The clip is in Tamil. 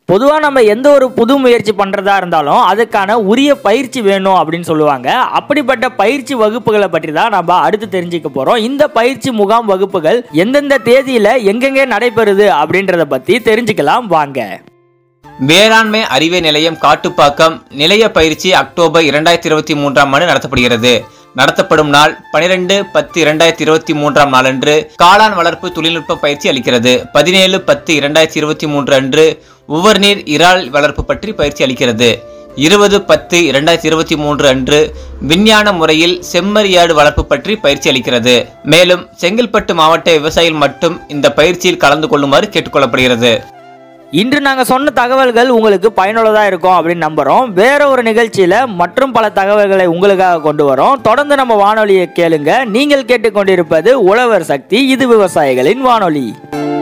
பொதுவாக நம்ம எந்த ஒரு புது முயற்சி பண்ணுறதா இருந்தாலும் அதுக்கான உரிய பயிற்சி வேணும் அப்படின்னு சொல்லுவாங்க அப்படிப்பட்ட பயிற்சி வகுப்புகளை பற்றி தான் நம்ம அடுத்து தெரிஞ்சுக்க போகிறோம் இந்த பயிற்சி முகாம் வகுப்புகள் எந்தெந்த தேதியில் எங்கெங்கே நடைபெறுது அப்படின்றத பற்றி தெரிஞ்சுக்கலாம் வாங்க வேளாண்மை அறிவியல் நிலையம் காட்டுப்பாக்கம் நிலைய பயிற்சி அக்டோபர் இரண்டாயிரத்தி இருபத்தி மூன்றாம் ஆண்டு நடத்தப்படுகிறது நடத்தப்படும் நாள் பனிரெண்டு பத்து இரண்டாயிரத்தி இருபத்தி மூன்றாம் நாளன்று காளான் வளர்ப்பு தொழில்நுட்ப பயிற்சி அளிக்கிறது பதினேழு பத்து இரண்டாயிரத்தி இருபத்தி மூன்று அன்று உவர்நீர் இறால் வளர்ப்பு பற்றி பயிற்சி அளிக்கிறது இருபது பத்து இரண்டாயிரத்தி இருபத்தி மூன்று அன்று விஞ்ஞான முறையில் செம்மறியாடு வளர்ப்பு பற்றி பயிற்சி அளிக்கிறது மேலும் செங்கல்பட்டு மாவட்ட விவசாயிகள் மட்டும் இந்த பயிற்சியில் கலந்து கொள்ளுமாறு கேட்டுக்கொள்ளப்படுகிறது இன்று நாங்கள் சொன்ன தகவல்கள் உங்களுக்கு பயனுள்ளதாக இருக்கும் அப்படின்னு நம்புகிறோம் வேற ஒரு நிகழ்ச்சியில் மற்றும் பல தகவல்களை உங்களுக்காக கொண்டு வரோம் தொடர்ந்து நம்ம வானொலியை கேளுங்க நீங்கள் கேட்டுக்கொண்டிருப்பது உழவர் சக்தி இது விவசாயிகளின் வானொலி